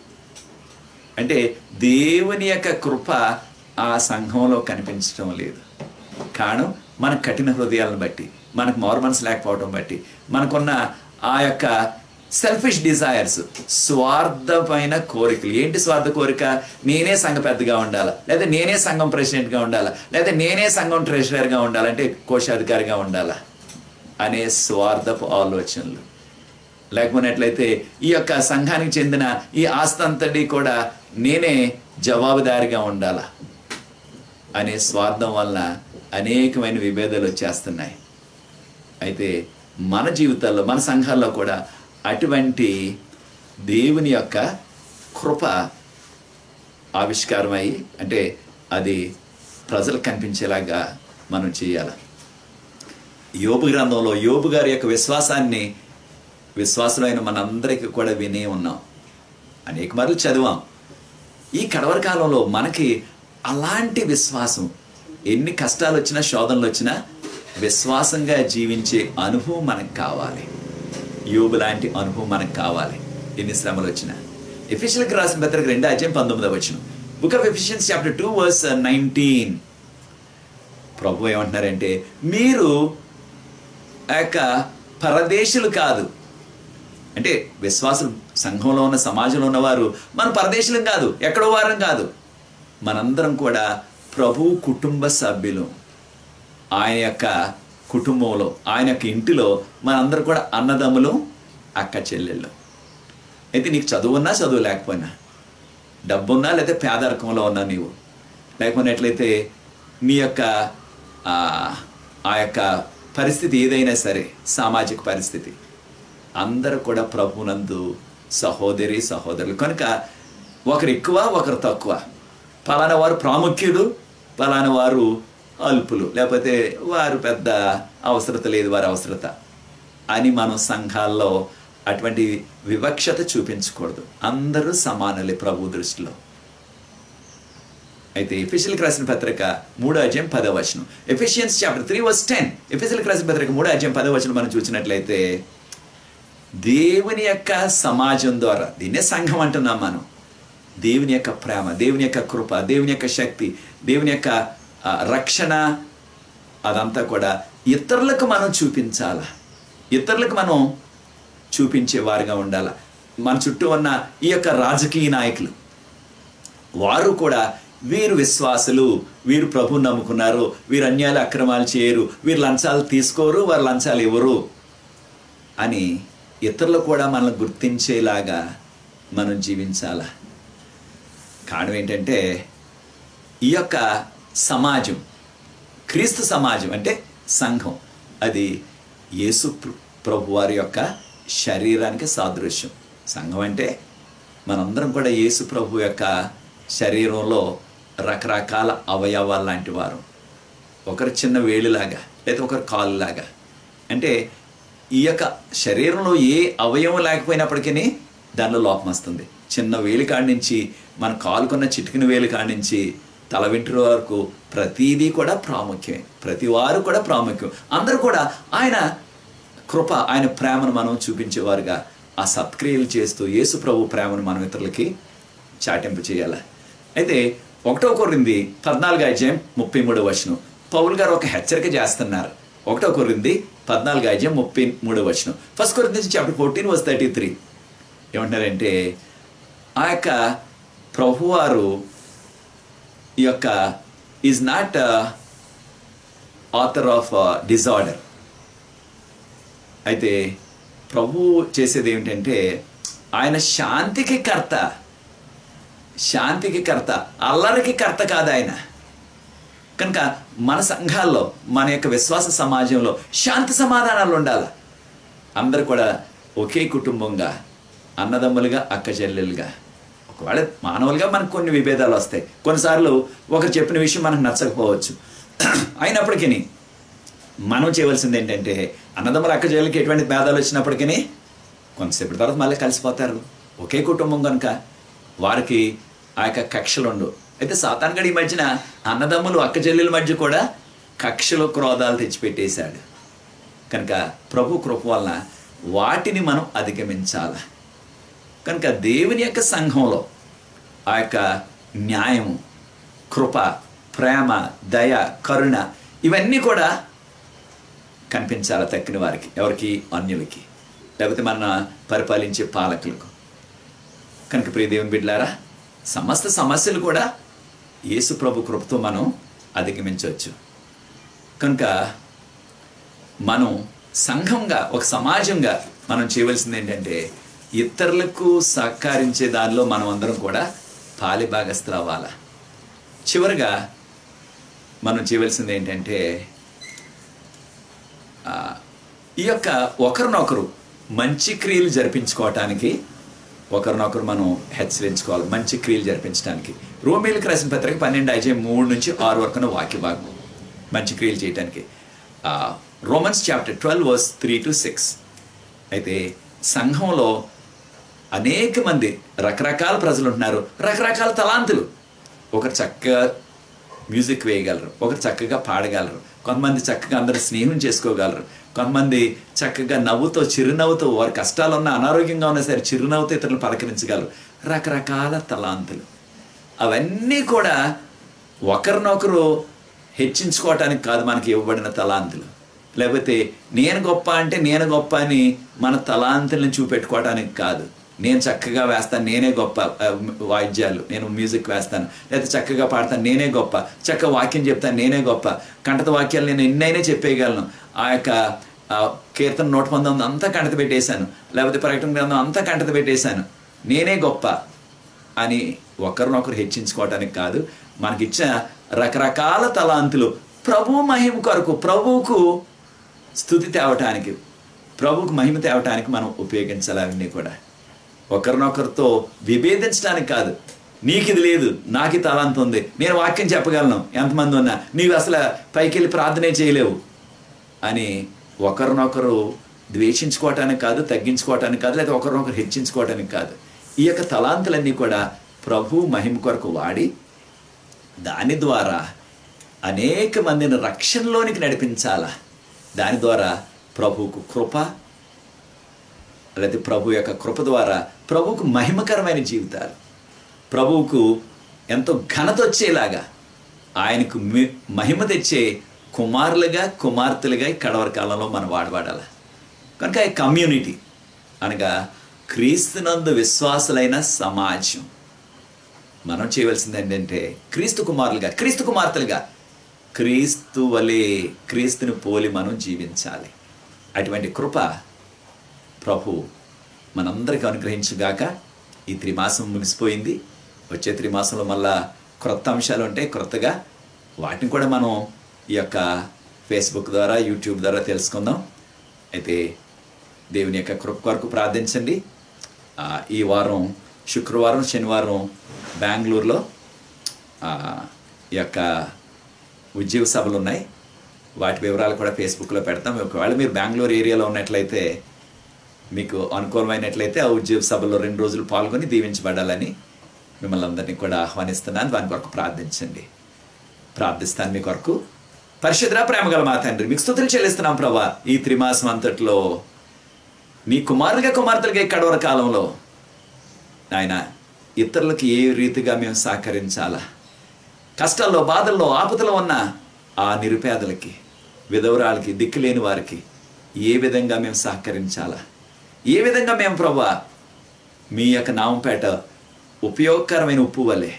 Speaker 1: అంటే దేవుని యొక్క కృప ఆ సంఘంలో కనిపించడం లేదు కారణం మన కఠిన హృదయాలను బట్టి మనకు మోర్మన్స్ లేకపోవడం బట్టి మనకున్న ఆ యొక్క సెల్ఫిష్ డిజైర్స్ స్వార్థమైన కోరికలు ఏంటి స్వార్థ కోరిక నేనే సంఘ పెద్దగా ఉండాలా లేదా నేనే సంఘం ప్రెసిడెంట్గా ఉండాలా లేదా నేనే సంఘం ట్రెషరర్గా ఉండాలా అంటే కోశాధికారిగా ఉండాలా అనే స్వార్థపు ఆలోచనలు లేకపోయినట్లయితే ఈ యొక్క సంఘానికి చెందిన ఈ ఆస్తంతటి కూడా నేనే జవాబుదారిగా ఉండాలా అనే స్వార్థం వల్ల అనేకమైన విభేదాలు వచ్చేస్తున్నాయి అయితే మన జీవితాల్లో మన సంఘాల్లో కూడా అటువంటి దేవుని యొక్క కృప ఆవిష్కారమై అంటే అది ప్రజలకు కనిపించేలాగా మనం చేయాలి యోబు గ్రంథంలో యోబు గారి యొక్క విశ్వాసాన్ని విశ్వాసులైన మనందరికీ కూడా వినే ఉన్నాం అనేక మార్లు చదివాం ఈ కడవరి కాలంలో మనకి అలాంటి విశ్వాసం ఎన్ని కష్టాలు వచ్చినా శోధనలు వచ్చినా విశ్వాసంగా జీవించే అనుభవం మనకు కావాలి యోబు లాంటి అనుభవం మనకు కావాలి ఎన్ని శ్రమలు వచ్చినా ఎఫిషియల్కి రాసిన పత్రిక రెండు అధ్యాయం పంతొమ్మిదవ వచ్చిన book of Ephesians chapter two verse nineteen ప్రభు ఏమంటున్నారంటే మీరు ఆ యొక్క పరదేశులు కాదు అంటే విశ్వాసులు సంఘంలో ఉన్న సమాజంలో ఉన్నవారు మన పరదేశులం కాదు ఎక్కడో వారం కాదు మనందరం కూడా ప్రభు కుటుంబ సభ్యులు ఆయన యొక్క కుటుంబంలో ఆయన యొక్క ఇంటిలో మనందరం కూడా అన్నదమ్ములు అక్క చెల్లెళ్ళు అయితే నీకు చదువు ఉన్నా చదువు లేకపోయినా డబ్బున్నా లేదా పేదరికంలో ఉన్నా నీవు లేకపోయినట్లయితే నీ యొక్క ఆ, ఆ యొక్క పరిస్థితి ఏదైనా సరే సామాజిక పరిస్థితి అందరూ కూడా ప్రభునందు సహోదరి సహోదరులు కనుక ఒకరు ఎక్కువ ఒకరు తక్కువ పలానా వారు ప్రాముఖ్యులు పలానా వారు అల్పులు లేకపోతే వారు పెద్ద అవసరత లేదు వారి అవసరత అని మనం సంఘాల్లో అటువంటి వివక్షత చూపించకూడదు అందరూ సమానులే ప్రభు దృష్టిలో అయితే ఎఫిషియల్కి రాసిన పత్రిక మూడో అధ్యాయం పదవ వచనం Ephesians chapter three verse ten ఎఫిషియల్కి రాసిన పత్రిక మూడో అధ్యాయం పదవ వచనం మనం చూసినట్లయితే దేవుని యొక్క సమాజం ద్వారా దీన్నే సంఘం అంటున్నాం మనం దేవుని యొక్క ప్రేమ దేవుని యొక్క కృప దేవుని యొక్క శక్తి దేవుని యొక్క ఆ, రక్షణ అదంతా కూడా ఇతరులకు మనం చూపించాల ఇతరులకు మనం చూపించే వారిగా ఉండాల మన చుట్టూ ఉన్న ఈ యొక్క రాజకీయ నాయకులు వారు కూడా వీరు విశ్వాసులు వీరు ప్రభు నమ్ముకున్నారు వీరు అన్యాయాలు అక్రమాలు చేయరు వీరు లంచాలు తీసుకోరు వారు లంచాలు ఇవ్వరు అని ఇతరులు కూడా మనల్ని గుర్తించేలాగా మనం జీవించాల కారణం ఏంటంటే ఈ యొక్క సమాజం క్రీస్తు సమాజం అంటే సంఘం అది యేసు ప్ర- ప్రభు వారి యొక్క శరీరానికి సాదృశ్యం సంఘం అంటే మనందరం కూడా యేసు ప్రభు యొక్క శరీరంలో రకరకాల అవయవాలు లాంటి వారు ఒకరు చిన్న వేలిలాగా లేదా ఒకరు కాలులాగా అంటే ఈ యొక్క శరీరంలో ఏ అవయవం లేకపోయినప్పటికీ దానిలో లోపం వస్తుంది చిన్న వేలి కాడి నుంచి మన కాలుకున్న చిటికిన వేలి కాడి నుంచి తల వెంట్రుల వరకు ప్రతిదీ కూడా ప్రాముఖ్యమే ప్రతి వారు కూడా ప్రాముఖ్యం అందరూ కూడా ఆయన కృప ఆయన ప్రేమను మనం చూపించేవారుగా ఆ సత్క్రియలు చేస్తూ యేసు ప్రభు ప్రేమను మనం ఇతరులకి చాటింపు చేయాలి అయితే ఒకటో కొరింది పద్నాలుగు అధ్యాయం ముప్పై మూడో వచనం పౌల్ గారు ఒక హెచ్చరిక చేస్తున్నారు ఒకటో కొరింది పద్నాలుగు అధ్యాయం ముప్పై మూడో వచనం first Corinthians chapter fourteen verse thirty three ఏమంటారంటే ఆ యొక్క ప్రభువారు ఈ యొక్క is not author of disorder అయితే ప్రభు చేసేది ఏమిటంటే ఆయన శాంతికి కర్త శాంతికి కర్త అల్లరికి కర్త కాదు ఆయన కనుక మన సంఘాల్లో మన యొక్క విశ్వాస సమాజంలో శాంతి సమాధానాలు ఉండాలి అందరు కూడా ఒకే కుటుంబంగా అన్నదమ్ములుగా అక్క చెల్లెలుగా ఒకవేళ మానవులుగా మనకు కొన్ని విభేదాలు వస్తాయి కొన్నిసార్లు ఒకరు చెప్పిన విషయం మనకు నచ్చకపోవచ్చు అయినప్పటికీ మనం చేయవలసింది ఏంటంటే అన్నదమ్ముల అక్క చెల్లెలకి ఎటువంటి భేదాలు వచ్చినప్పటికీ కొంతసేపటి తర్వాత మళ్ళీ కలిసిపోతారు ఒకే కుటుంబం కనుక వారికి ఆ యొక్క కక్షలు ఉండవు అయితే సాతాన్గడి ఈ మధ్యన అన్నదమ్ములు అక్క చెల్లెల మధ్య కూడా కక్షలు క్రోధాలు తెచ్చిపెట్టేశాడు కనుక ప్రభు కృప వలన వాటిని మనం అధిగమించాలి కనుక దేవుని యొక్క సంఘంలో ఆ యొక్క న్యాయము కృప ప్రేమ దయ కరుణ ఇవన్నీ కూడా కనిపించాలి తక్కిన వారికి ఎవరికి అన్యులకి లేకపోతే మన పరిపాలించే పాలకులకు కనుక ప్రియ దేవుని బిడ్డలారా సమస్త సమస్యలు కూడా యేసు ప్రభు కృపతో మనం అధిగమించవచ్చు కనుక మనం సంఘంగా ఒక సమాజంగా మనం చేయవలసింది ఏంటంటే ఇతరులకు సహకరించే దానిలో మనం అందరం కూడా పాలిభాగస్తులు అవ్వాలి చివరిగా మనం చేయవలసింది ఏంటంటే ఆ, ఈ యొక్క ఒకరినొకరు మంచి క్రియలు జరిపించుకోవటానికి ఒకరినొకరు మనం హెచ్చరించుకోవాలి మంచి క్రియలు జరిపించడానికి రోమేలకు రాసిన పత్రిక పన్నెండు ఐజే మూడు నుంచి ఆరు వరకు వాక్య భాగం మంచి క్రియలు చేయటానికి Romans chapter twelve verse three to six అయితే సంఘంలో అనేక మంది రకరకాల ప్రజలు ఉంటున్నారు రకరకాల తలాంతులు ఒకరు చక్కగా మ్యూజిక్ వేయగలరు ఒకరు చక్కగా పాడగలరు కొంతమంది చక్కగా అందరు స్నేహం చేసుకోగలరు కొంతమంది చక్కగా నవ్వుతో చిరునవ్వుతో వారి కష్టాలు ఉన్న అనారోగ్యంగా ఉన్నా సరే చిరునవ్వుతో ఇతరులను పలకరించగలరు రకరకాల తలాంతులు అవన్నీ కూడా ఒకరినొకరు హెచ్చించుకోవటానికి కాదు మనకి ఇవ్వబడిన తలాంతులు లేకపోతే నేను గొప్ప అంటే నేను గొప్ప అని మన తలాంతులను చూపెట్టుకోవటానికి కాదు నేను చక్కగా వేస్తాను నేనే గొప్ప ఆ, వాయిద్యాలు నేను మ్యూజిక్ వేస్తాను లేకపోతే చక్కగా పాడతాను నేనే గొప్ప చక్కగా వాక్యం చెప్తాను నేనే గొప్ప కంటత వాక్యాలు నేను ఎన్నైనా చెప్పేయగలను ఆ యొక్క ఆ, కీర్తన నూట పంతొమ్మిది అంతా కంటత పెట్టేశాను లేకపోతే ప్రకటన గ్రంథం అంతా కంటత పెట్టేశాను నేనే గొప్ప అని ఒకరినొకరు హెచ్చించుకోవటానికి కాదు మనకిచ్చిన రకరకాల తలాంతులు ప్రభు మహిమ కొరకు ప్రభువుకు స్థుతి తేవటానికి ప్రభువుకు మహిమ తేవటానికి మనం ఉపయోగించాలి అవన్నీ కూడా ఒకరినొకరితో విభేదించడానికి కాదు నీకు ఇది లేదు నాకు ఈ తలాంత ఉంది నేను వాక్యం చెప్పగలను ఎంతమంది ఉన్నా నీవు అసలు పైకి వెళ్ళి ప్రార్థనే చేయలేవు అని ఒకరినొకరు ద్వేషించుకోవటానికి కాదు తగ్గించుకోవటానికి కాదు లేదా ఒకరినొకరు హెచ్చించుకోవటానికి కాదు ఈ యొక్క తలాంతులన్నీ కూడా ప్రభు మహిమ కొరకు వాడి దాని ద్వారా అనేక మందిని రక్షణలోనికి నడిపించాల దాని ద్వారా ప్రభువుకు కృప లేదా ప్రభు యొక్క కృప ద్వారా ప్రభువుకు మహిమకరమైన జీవితాలు ప్రభువుకు ఎంతో ఘనత వచ్చేలాగా ఆయనకు మి- మహిమ తెచ్చే కుమారులుగా కుమార్తెలుగా ఈ కడవరి కాలంలో మనం వాడబడాలి కనుక ఈ కమ్యూనిటీ అనగా క్రీస్తునందు విశ్వాసులైన సమాజం మనం చేయవలసింది ఏంటంటే క్రీస్తు కుమారులుగా క్రీస్తు కుమార్తెలుగా క్రీస్తు వలె క్రీస్తుని పోలి మనం జీవించాలి అటువంటి కృప ప్రభు మనందరికీ అనుగ్రహించుగాక ఈ త్రిమాసం ముగిసిపోయింది వచ్చే త్రిమాసంలో మళ్ళా క్రొత్త అంశాలు ఉంటాయి క్రొత్తగా వాటిని కూడా మనం ఈ యొక్క ఫేస్బుక్ ద్వారా యూట్యూబ్ ద్వారా తెలుసుకుందాం అయితే దేవుని యొక్క కృప కొరకు ప్రార్థించండి ఆ, ఈ వారం శుక్రవారం శనివారం బెంగళూరులో ఆ, ఈ యొక్క ఉద్యోగ సభలు ఉన్నాయి వాటి వివరాలు కూడా ఫేస్బుక్లో పెడతాం ఒకవేళ మీరు బెంగళూరు ఏరియాలో ఉన్నట్లయితే మీకు అనుకూలమైనట్లయితే ఆ ఉద్యోగ సభలో రెండు రోజులు పాల్గొని దీవించబడాలని మిమ్మల్ని అందరినీ కూడా ఆహ్వానిస్తున్నాను దాని కొరకు ప్రార్థించండి ప్రార్థిస్తాను మీ కొరకు పరిశుద్ర ప్రేమగల మా తండ్రి మీకు స్థుతులు చెల్లిస్తున్నాం ప్రభా ఈ త్రిమాసం అంతట్లో నీ కుమారులుగా కుమార్తెలుగా ఈ కడవర కాలంలో నాయన ఇతరులకు ఏ రీతిగా మేము సహకరించాలా కష్టాల్లో బాధల్లో ఆపదలో ఉన్న ఆ నిరుపేదలకి విధవరాలకి దిక్కులేని వారికి ఏ విధంగా మేము సహకరించాలా ఏ విధంగా మేము ప్రభా మీ యొక్క నామంపేట ఉపయోగకరమైన ఉప్పు వలె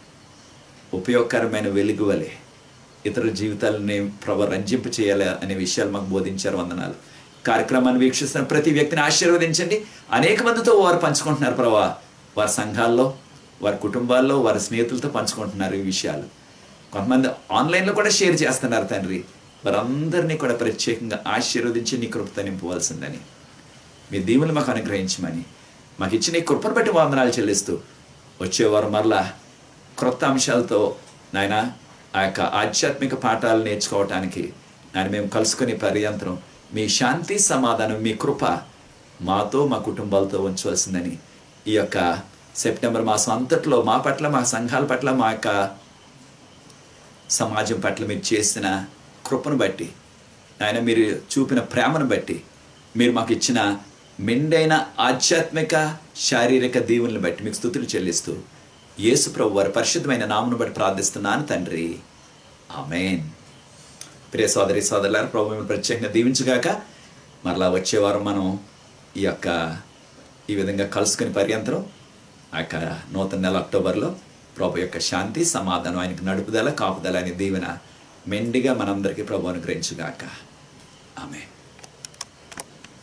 Speaker 1: ఉపయోగకరమైన వెలుగు వలె ఇతర జీవితాలని ప్రభ రంజింప చేయాలి అనే విషయాలు మాకు బోధించారు వందనాలు కార్యక్రమాన్ని వీక్షిస్తున్న ప్రతి వ్యక్తిని ఆశీర్వదించండి అనేక మందితో వారు పంచుకుంటున్నారు ప్రభా వారి సంఘాల్లో వారి కుటుంబాల్లో వారి స్నేహితులతో పంచుకుంటున్నారు ఈ విషయాలు కొంతమంది ఆన్లైన్లో కూడా షేర్ చేస్తున్నారు తండ్రి వారందరినీ కూడా ప్రత్యేకంగా ఆశీర్వదించి నీ కృపతో నింపవలసిందని మీ దీవులు మాకు అనుగ్రహించమని మాకు ఇచ్చిన ఈ కృపను బట్టి వందనాలు చెల్లిస్తూ వచ్చేవారు మరలా క్రొత్త అంశాలతో నాయన ఆ యొక్క ఆధ్యాత్మిక పాఠాలు నేర్చుకోవటానికి ఆయన మేము కలుసుకునే పర్యంతరం మీ శాంతి సమాధానం మీ కృప మాతో మా కుటుంబాలతో ఉంచవలసిందని ఈ యొక్క సెప్టెంబర్ మాసం అంతట్లో మా పట్ల మా సంఘాల పట్ల మా యొక్క సమాజం పట్ల మీరు చేసిన కృపను బట్టి ఆయన మీరు చూపిన ప్రేమను బట్టి మీరు మాకు ఇచ్చిన మెండైన ఆధ్యాత్మిక శారీరక దీవులను బట్టి మీకు స్థుతులు చెల్లిస్తూ యేసు ప్రభు వారి పరిశుద్ధమైన నామను బట్టి ప్రార్థిస్తున్నాను తండ్రి ఆమెన్ ప్రియ సోదరి సోదరులారా ప్రభు మిమ్మల్ని ప్రత్యేకంగా దీవించుగాక మరలా వచ్చే వారం మనం ఈ యొక్క ఈ విధంగా కలుసుకుని పర్యంతరం ఆ యొక్క నూతన నెల అక్టోబర్లో ప్రభు యొక్క శాంతి సమాధానం ఆయనకు నడుపుదల కాపుదల అనే దీవెన మెండిగా మనందరికీ ప్రభు అనుగ్రహించుగాక ఆమె